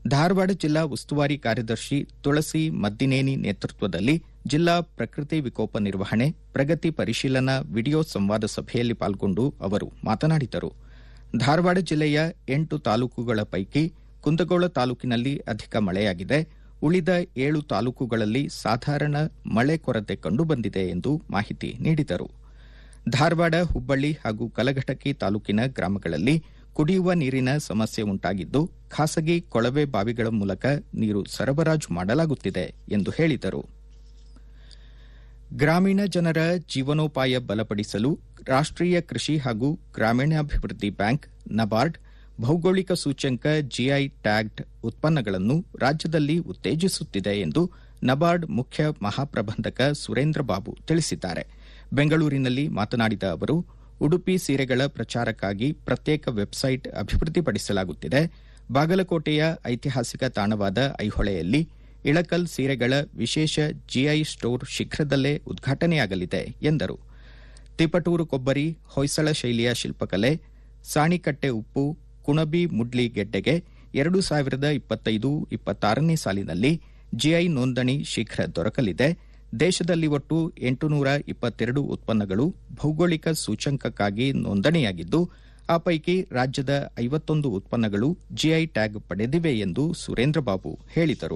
ಧಾರವಾಡ ಜಿಲ್ಲಾ ಉಸ್ತುವಾರಿ ಕಾರ್ಯದರ್ಶಿ ತುಳಸಿ ಮದ್ದಿನೇನಿ ನೇತೃತ್ವದಲ್ಲಿ ಜಿಲ್ಲಾ ಪ್ರಕೃತಿ ವಿಕೋಪ ನಿರ್ವಹಣೆ ಪ್ರಗತಿ ಪರಿಶೀಲನಾ ವಿಡಿಯೋ ಸಂವಾದ ಸಭೆಯಲ್ಲಿ ಪಾಲ್ಗೊಂಡು ಅವರು ಮಾತನಾಡಿದರು ಧಾರವಾಡ ಜಿಲ್ಲೆಯ ಎಂಟು ತಾಲೂಕುಗಳ ಪೈಕಿ ಕುಂದಗೋಳ ತಾಲೂಕಿನಲ್ಲಿ ಅಧಿಕ ಮಳೆಯಾಗಿದೆ ಉಳಿದ ಏಳು ತಾಲೂಕುಗಳಲ್ಲಿ ಸಾಧಾರಣ ಮಳೆ ಕೊರತೆ ಕಂಡುಬಂದಿದೆ ಎಂದು ಮಾಹಿತಿ ನೀಡಿದರು ಧಾರವಾಡ ಹುಬ್ಬಳ್ಳಿ ಹಾಗೂ ಕಲಘಟಕಿ ತಾಲೂಕಿನ ಗ್ರಾಮಗಳಲ್ಲಿ ಕುಡಿಯುವ ನೀರಿನ ಸಮಸ್ಯೆ ಉಂಟಾಗಿದ್ದು ಖಾಸಗಿ ಕೊಳವೆ ಬಾವಿಗಳ ಮೂಲಕ ನೀರು ಸರಬರಾಜು ಮಾಡಲಾಗುತ್ತಿದೆ ಎಂದು ಹೇಳಿದರು ಗ್ರಾಮೀಣ ಜನರ ಜೀವನೋಪಾಯ ಬಲಪಡಿಸಲು ರಾಷ್ಟೀಯ ಕೃಷಿ ಹಾಗೂ ಗ್ರಾಮೀಣಾಭಿವೃದ್ಧಿ ಬ್ಯಾಂಕ್ ನಬಾರ್ಡ್ ಭೌಗೋಳಿಕ ಸೂಚ್ಯಂಕ ಜಿಐ ಟ್ಯಾಗ್ಡ್ ಉತ್ಪನ್ನಗಳನ್ನು ರಾಜ್ಯದಲ್ಲಿ ಉತ್ತೇಜಿಸುತ್ತಿದೆ ಎಂದು ನಬಾರ್ಡ್ ಮುಖ್ಯ ಮಹಾಪ್ರಬಂಧಕ ಸುರೇಂದ್ರ ಬಾಬು ತಿಳಿಸಿದ್ದಾರೆ ಬೆಂಗಳೂರಿನಲ್ಲಿ ಮಾತನಾಡಿದ ಅವರು ಉಡುಪಿ ಸೀರೆಗಳ ಪ್ರಚಾರಕ್ಕಾಗಿ ಪ್ರತ್ಯೇಕ ವೆಬ್ಸೈಟ್ ಅಭಿವೃದ್ಧಿಪಡಿಸಲಾಗುತ್ತಿದೆ ಬಾಗಲಕೋಟೆಯ ಐತಿಹಾಸಿಕ ತಾಣವಾದ ಐಹೊಳೆಯಲ್ಲಿ ಇಳಕಲ್ ಸೀರೆಗಳ ವಿಶೇಷ ಜಿಐ ಸ್ಟೋರ್ ಶೀಘ್ರದಲ್ಲೇ ಉದ್ಘಾಟನೆಯಾಗಲಿದೆ ಎಂದರು ತಿಪಟೂರು ಕೊಬ್ಬರಿ ಹೊಯ್ಸಳ ಶೈಲಿಯ ಶಿಲ್ಪಕಲೆ ಸಾಣಿಕಟ್ಟೆ ಉಪ್ಪು ಕುಣಬಿ ಮುಡ್ಲಿ ಗೆಡ್ಡೆಗೆ ಎರಡು ಸಾವಿರದ ಇಪ್ಪತ್ತೈದು ಇಪ್ಪತ್ತಾರನೇ ಸಾಲಿನಲ್ಲಿ ಜಿಐ ನೋಂದಣಿ ಶೀಘ್ರ ದೊರಕಲಿದೆ ದೇಶದಲ್ಲಿ ಒಟ್ಟು ಎಂಟುನೂರ ಇಪ್ಪತ್ತೆರಡು ಉತ್ಪನ್ನಗಳು ಭೌಗೋಳಿಕ ಸೂಚ್ಯಂಕಕ್ಕಾಗಿ ನೋಂದಣಿಯಾಗಿದ್ದು ಆ ಪೈಕಿ ರಾಜ್ಯದ ಐವತ್ತೊಂದು ಉತ್ಪನ್ನಗಳು ಜಿಐ ಟ್ಯಾಗ್ ಪಡೆದಿವೆ ಎಂದು ಸುರೇಂದ್ರಬಾಬು ಹೇಳಿದರು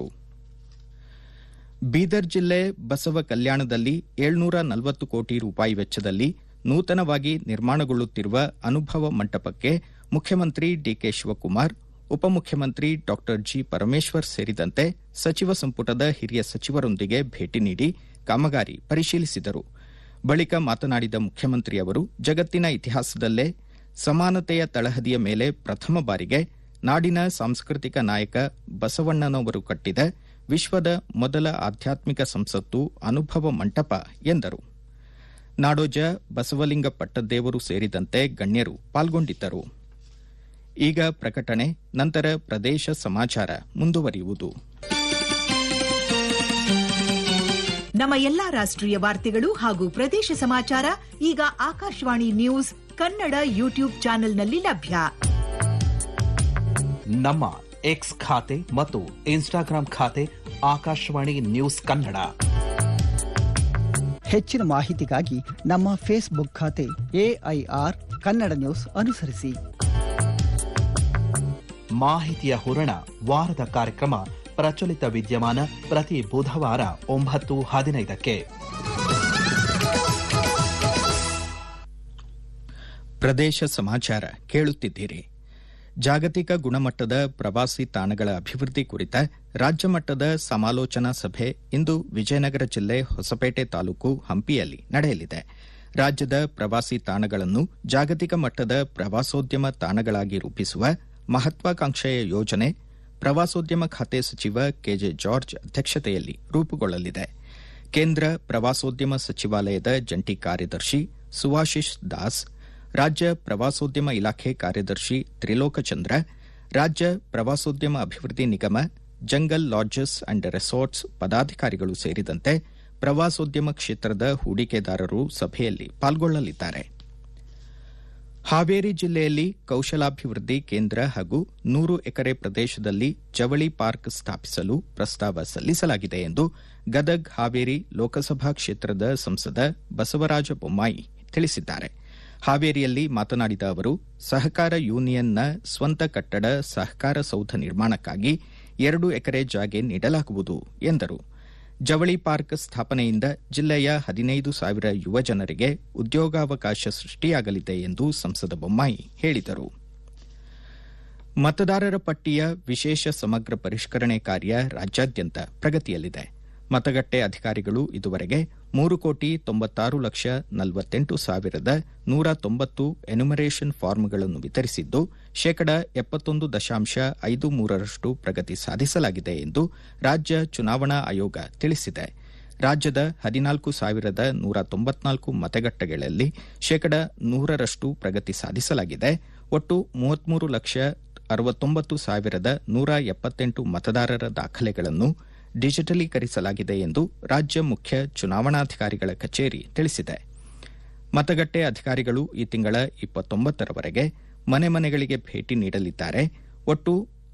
ಬೀದರ್ ಜಿಲ್ಲೆ ಬಸವ ಕಲ್ಯಾಣದಲ್ಲಿ ಏಳ್ನೂರ ನಲವತ್ತು ಕೋಟಿ ರೂಪಾಯಿ ವೆಚ್ಚದಲ್ಲಿ ನೂತನವಾಗಿ ನಿರ್ಮಾಣಗೊಳ್ಳುತ್ತಿರುವ ಅನುಭವ ಮಂಟಪಕ್ಕೆ ಮುಖ್ಯಮಂತ್ರಿ ಡಿಕೆ ಶಿವಕುಮಾರ್ ಉಪಮುಖ್ಯಮಂತ್ರಿ ಡಾ ಜಿ ಪರಮೇಶ್ವರ್ ಸೇರಿದಂತೆ ಸಚಿವ ಸಂಪುಟದ ಹಿರಿಯ ಸಚಿವರೊಂದಿಗೆ ಭೇಟಿ ನೀಡಿ ಕಾಮಗಾರಿ ಪರಿಶೀಲಿಸಿದರು ಬಳಿಕ ಮಾತನಾಡಿದ ಮುಖ್ಯಮಂತ್ರಿ ಅವರು ಜಗತ್ತಿನ ಇತಿಹಾಸದಲ್ಲೇ ಸಮಾನತೆಯ ತಳಹದಿಯ ಮೇಲೆ ಪ್ರಥಮ ಬಾರಿಗೆ ನಾಡಿನ ಸಾಂಸ್ಕೃತಿಕ ನಾಯಕ ಬಸವಣ್ಣನವರು ಕಟ್ಟಿದ ವಿಶ್ವದ ಮೊದಲ ಆಧ್ಯಾತ್ಮಿಕ ಸಂಸತ್ತು ಅನುಭವ ಮಂಟಪ ಎಂದರು ನಾಡೋಜ ಬಸವಲಿಂಗ ಪಟ್ಟದೇವರು ಸೇರಿದಂತೆ ಗಣ್ಯರು ಪಾಲ್ಗೊಂಡಿದ್ದರು ಈಗ ಪ್ರಕಟಣೆ ನಂತರ ಪ್ರದೇಶ ಸಮಾಚಾರ ಮುಂದುವರಿಯುವುದು ನಮ್ಮ ಎಲ್ಲಾ ರಾಷ್ಟ್ರೀಯ ವಾರ್ತೆಗಳು ಹಾಗೂ ಪ್ರದೇಶ ಸಮಾಚಾರ ಈಗ ಆಕಾಶವಾಣಿ ನ್ಯೂಸ್ ಕನ್ನಡ ಯೂಟ್ಯೂಬ್ ಚಾನೆಲ್ನಲ್ಲಿ ಲಭ್ಯ ನಮ್ಮ ಎಕ್ಸ್ ಖಾತೆ ಮತ್ತು ಇನ್ಸ್ಟಾಗ್ರಾಂ ಖಾತೆ ಆಕಾಶವಾಣಿ ನ್ಯೂಸ್ ಕನ್ನಡ ಹೆಚ್ಚಿನ ಮಾಹಿತಿಗಾಗಿ ನಮ್ಮ ಫೇಸ್ಬುಕ್ ಖಾತೆ ಎಐಆರ್ ಕನ್ನಡ ನ್ಯೂಸ್ ಅನುಸರಿಸಿ ಮಾಹಿತಿಯ ಹೂರಣ ವಾರದ ಕಾರ್ಯಕ್ರಮ ಪ್ರಚಲಿತ ವಿದ್ಯಮಾನ ಪ್ರತಿ ಬುಧವಾರ ಒಂಬತ್ತು ಹದಿನೈದಕ್ಕೆ ಪ್ರದೇಶ ಸಮಾಚಾರ ಕೇಳುತ್ತಿದ್ದೀರಿ ಜಾಗತಿಕ ಗುಣಮಟ್ಟದ ಪ್ರವಾಸಿ ತಾಣಗಳ ಅಭಿವೃದ್ಧಿ ಕುರಿತ ರಾಜ್ಯ ಮಟ್ಟದ ಸಮಾಲೋಚನಾ ಸಭೆ ಇಂದು ವಿಜಯನಗರ ಜಿಲ್ಲೆ ಹೊಸಪೇಟೆ ತಾಲೂಕು ಹಂಪಿಯಲ್ಲಿ ನಡೆಯಲಿದೆ ರಾಜ್ಯದ ಪ್ರವಾಸಿ ತಾಣಗಳನ್ನು ಜಾಗತಿಕ ಮಟ್ಟದ ಪ್ರವಾಸೋದ್ಯಮ ತಾಣಗಳಾಗಿ ರೂಪಿಸುವ ಮಹತ್ವಾಕಾಂಕ್ಷೆಯ ಯೋಜನೆ ಪ್ರವಾಸೋದ್ಯಮ ಖಾತೆ ಸಚಿವ ಕೆಜೆ ಜಾರ್ಜ್ ಅಧ್ಯಕ್ಷತೆಯಲ್ಲಿ ರೂಪುಗೊಳ್ಳಲಿದೆ ಕೇಂದ್ರ ಪ್ರವಾಸೋದ್ಯಮ ಸಚಿವಾಲಯದ ಜಂಟಿ ಕಾರ್ಯದರ್ಶಿ ಸುಭಾಶಿಶ್ ದಾಸ್ ರಾಜ್ಯ ಪ್ರವಾಸೋದ್ಯಮ ಇಲಾಖೆ ಕಾರ್ಯದರ್ಶಿ ತ್ರಿಲೋಕಚಂದ್ರ ರಾಜ್ಯ ಪ್ರವಾಸೋದ್ಯಮ ಅಭಿವೃದ್ಧಿ ನಿಗಮ ಜಂಗಲ್ ಲಾಡ್ಜಸ್ ಅಂಡ್ ರೆಸಾರ್ಟ್ಸ್ ಪದಾಧಿಕಾರಿಗಳು ಸೇರಿದಂತೆ ಪ್ರವಾಸೋದ್ಯಮ ಕ್ಷೇತ್ರದ ಹೂಡಿಕೆದಾರರು ಸಭೆಯಲ್ಲಿ ಪಾಲ್ಗೊಳ್ಳಲಿದ್ದಾರೆ ಹಾವೇರಿ ಜಿಲ್ಲೆಯಲ್ಲಿ ಕೌಶಲಾಭಿವೃದ್ಧಿ ಕೇಂದ್ರ ಹಾಗೂ ನೂರು ಎಕರೆ ಪ್ರದೇಶದಲ್ಲಿ ಜವಳಿ ಪಾರ್ಕ್ ಸ್ಥಾಪಿಸಲು ಪ್ರಸ್ತಾವ ಸಲ್ಲಿಸಲಾಗಿದೆ ಎಂದು ಗದಗ್ ಹಾವೇರಿ ಲೋಕಸಭಾ ಕ್ಷೇತ್ರದ ಸಂಸದ ಬಸವರಾಜ ಬೊಮ್ಮಾಯಿ ತಿಳಿಸಿದ್ದಾರೆ ಹಾವೇರಿಯಲ್ಲಿ ಮಾತನಾಡಿದ ಅವರು ಸಹಕಾರ ಯೂನಿಯನ್ನ ಸ್ವಂತ ಕಟ್ಟಡ ಸಹಕಾರ ಸೌಧ ನಿರ್ಮಾಣಕ್ಕಾಗಿ ಎರಡು ಎಕರೆ ಜಾಗೆ ನೀಡಲಾಗುವುದು ಎಂದರು ಜವಳಿ ಪಾರ್ಕ್ ಸ್ಥಾಪನೆಯಿಂದ ಜಿಲ್ಲೆಯ ಹದಿನೈದು ಸಾವಿರ ಯುವ ಜನರಿಗೆ ಉದ್ಯೋಗಾವಕಾಶ ಸೃಷ್ಟಿಯಾಗಲಿದೆ ಎಂದು ಸಂಸದ ಬೊಮ್ಮಾಯಿ ಹೇಳಿದರು ಮತದಾರರ ಪಟ್ಟಿಯ ವಿಶೇಷ ಸಮಗ್ರ ಪರಿಷ್ಕರಣೆ ಕಾರ್ಯ ರಾಜ್ಯಾದ್ಯಂತ ಪ್ರಗತಿಯಲ್ಲಿದೆ ಮತಗಟ್ಟೆ ಅಧಿಕಾರಿಗಳು ಇದುವರೆಗೆ ಮೂರು ಕೋಟಿ ತೊಂಬತ್ತಾರು ಲಕ್ಷ ನಲವತ್ತೆಂಟು ಸಾವಿರದ ನೂರ ತೊಂಬತ್ತು ಎನ್ಯುಮರೇಷನ್ ಫಾರ್ಮ್ಗಳನ್ನು ವಿತರಿಸಿದ್ದು ಶೇಕಡ ಎಪ್ಪತ್ತೊಂದು ದಶಾಂಶ ಐದು ಮೂರರಷ್ಟು ಪ್ರಗತಿ ಸಾಧಿಸಲಾಗಿದೆ ಎಂದು ರಾಜ್ಯ ಚುನಾವಣಾ ಆಯೋಗ ತಿಳಿಸಿದೆ ರಾಜ್ಯದ ಹದಿನಾಲ್ಕು ಸಾವಿರದ ನೂರ ತೊಂಬತ್ನಾಲ್ಕು ಮತಗಟ್ಟೆಗಳಲ್ಲಿ ಶೇಕಡ ನೂರರಷ್ಟು ಪ್ರಗತಿ ಸಾಧಿಸಲಾಗಿದೆ ಒಟ್ಟು ಮೂವತ್ಮೂರು ಲಕ್ಷ ಅರವತ್ತೊಂಬತ್ತು ಸಾವಿರದ ನೂರ ಎಪ್ಪತ್ತೆಂಟು ಮತದಾರರ ದಾಖಲೆಗಳನ್ನು ಡಿಜಿಟಲೀಕರಿಸಲಾಗಿದೆ ಎಂದು ರಾಜ್ಯ ಮುಖ್ಯ ಚುನಾವಣಾಧಿಕಾರಿಗಳ ಕಚೇರಿ ತಿಳಿಸಿದೆ ಮತಗಟ್ಟೆ ಅಧಿಕಾರಿಗಳು ಈ ತಿಂಗಳ ಇಪ್ಪತ್ತೊಂಬತ್ತರವರೆಗೆ ಮನೆ ಮನೆಗಳಿಗೆ ಭೇಟಿ ನೀಡಲಿದ್ದಾರೆ ಒಟ್ಟು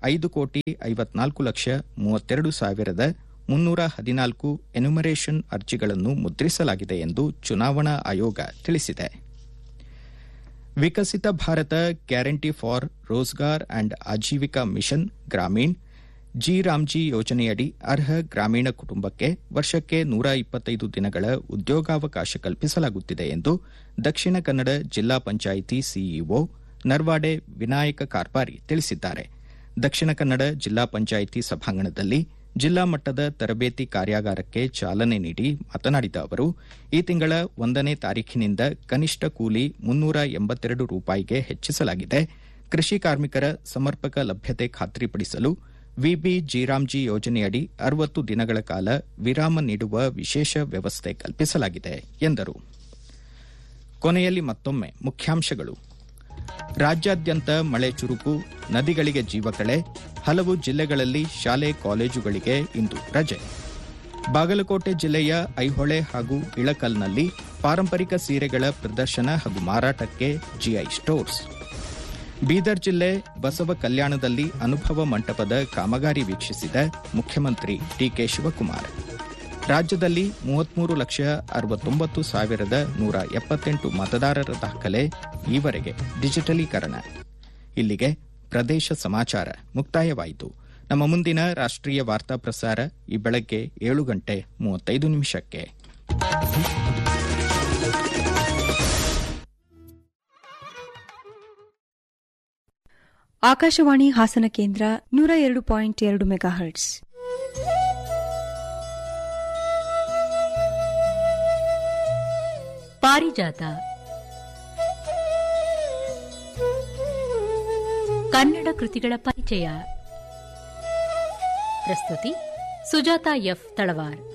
ಐದು ಕೋಟಿ ಐವತ್ನಾಲ್ಕು ಲಕ್ಷ ಮೂವತ್ತೆರಡು ಸಾವಿರದ ಮುನ್ನೂರ ಹದಿನಾಲ್ಕು ಎನ್ಯುಮರೇಷನ್ ಅರ್ಜಿಗಳನ್ನು ಮುದ್ರಿಸಲಾಗಿದೆ ಎಂದು ಚುನಾವಣಾ ಆಯೋಗ ತಿಳಿಸಿದೆ Viksit Bharat guarantee for Rozgar and Ajeevika mission Gramin G Ramji ಯೋಜನೆಯಡಿ ಅರ್ಹ ಗ್ರಾಮೀಣ ಕುಟುಂಬಕ್ಕೆ ವರ್ಷಕ್ಕೆ ನೂರ ಇಪ್ಪತ್ತೈದು ದಿನಗಳ ಉದ್ಯೋಗಾವಕಾಶ ಕಲ್ಪಿಸಲಾಗುತ್ತಿದೆ ಎಂದು ದಕ್ಷಿಣ ಕನ್ನಡ ಜಿಲ್ಲಾ ಪಂಚಾಯಿತಿ ಸಿಇಒ ನರ್ವಾಡೆ ವಿನಾಯಕ ಕಾರ್ಪಾರಿ ತಿಳಿಸಿದ್ದಾರೆ ದಕ್ಷಿಣ ಕನ್ನಡ ಜಿಲ್ಲಾ ಪಂಚಾಯಿತಿ ಸಭಾಂಗಣದಲ್ಲಿ ಜಿಲ್ಲಾ ಮಟ್ಟದ ತರಬೇತಿ ಕಾರ್ಯಾಗಾರಕ್ಕೆ ಚಾಲನೆ ನೀಡಿ ಮಾತನಾಡಿದ ಅವರು ಈ ತಿಂಗಳ ಒಂದನೇ ತಾರೀಖಿನಿಂದ ಕನಿಷ್ಠ ಕೂಲಿ ಮುನ್ನೂರ ಎಂಬತ್ತೆರಡು ರೂಪಾಯಿಗೆ ಹೆಚ್ಚಿಸಲಾಗಿದೆ ಕೃಷಿ ಕಾರ್ಮಿಕರ ಸಮರ್ಪಕ ಲಭ್ಯತೆ ಖಾತ್ರಿಪಡಿಸಲು ವಿಬಿ ಜಿರಾಮ್ಜಿ ಯೋಜನೆಯಡಿ ಅರವತ್ತು ದಿನಗಳ ಕಾಲ ವಿರಾಮ ನೀಡುವ ವಿಶೇಷ ವ್ಯವಸ್ಥೆ ಕಲ್ಪಿಸಲಾಗಿದೆ ಎಂದರು ಕೊನೆಯಲ್ಲಿ ಮತ್ತೊಮ್ಮೆ ಮುಖ್ಯಾಂಶಗಳು ರಾಜ್ಯಾದ್ಯಂತ ಮಳೆ ಚುರುಕು ನದಿಗಳಿಗೆ ಜೀವಕಳೆ ಹಲವು ಜಿಲ್ಲೆಗಳಲ್ಲಿ ಶಾಲೆ ಕಾಲೇಜುಗಳಿಗೆ ಇಂದು ರಜೆ ಬಾಗಲಕೋಟೆ ಜಿಲ್ಲೆಯ ಐಹೊಳೆ ಹಾಗೂ ಇಳಕಲ್ನಲ್ಲಿ ಪಾರಂಪರಿಕ ಸೀರೆಗಳ ಪ್ರದರ್ಶನ ಹಾಗೂ ಮಾರಾಟಕ್ಕೆ ಜಿಐ ಸ್ಟೋರ್ಸ್ ಬೀದರ್ ಜಿಲ್ಲೆ ಬಸವ ಕಲ್ಯಾಣದಲ್ಲಿ ಅನುಭವ ಮಂಟಪದ ಕಾಮಗಾರಿ ವೀಕ್ಷಿಸಿದ ಮುಖ್ಯಮಂತ್ರಿ ಡಿಕೆ ಶಿವಕುಮಾರ್ ರಾಜ್ಯದಲ್ಲಿ ಮೂವತ್ಮೂರು ಲಕ್ಷ ಅರವತ್ತೊಂಬತ್ತು ಸಾವಿರದ ನೂರ ಎಪ್ಪತ್ತೆಂಟು ಮತದಾರರ ದಾಖಲೆ ಈವರೆಗೆ ಡಿಜಿಟಲೀಕರಣ ಇಲ್ಲಿಗೆ ಪ್ರದೇಶ ಸಮಾಚಾರ ಮುಕ್ತಾಯವಾಯಿತು ನಮ್ಮ ಮುಂದಿನ ರಾಷ್ಟ್ರೀಯ ವಾರ್ತಾ ಪ್ರಸಾರ ಈ ಬೆಳಗ್ಗೆ ಏಳು ಗಂಟೆ ಮೂವತ್ತೈದು ನಿಮಿಷಕ್ಕೆ ಆಕಾಶವಾಣಿ ಹಾಸನ ಕೇಂದ್ರ ನೂರ ಎರಡು ಪಾಯಿಂಟ್ ಎರಡು ಮೆಗಾಹರ್ಟ್ಸ್ ಪಾರಿಜಾತ ಕನ್ನಡ ಕೃತಿಗಳ ಪರಿಚಯ ಪ್ರಸ್ತುತಿ ಸುಜಾತ ಎಫ್ ತಳವಾರ್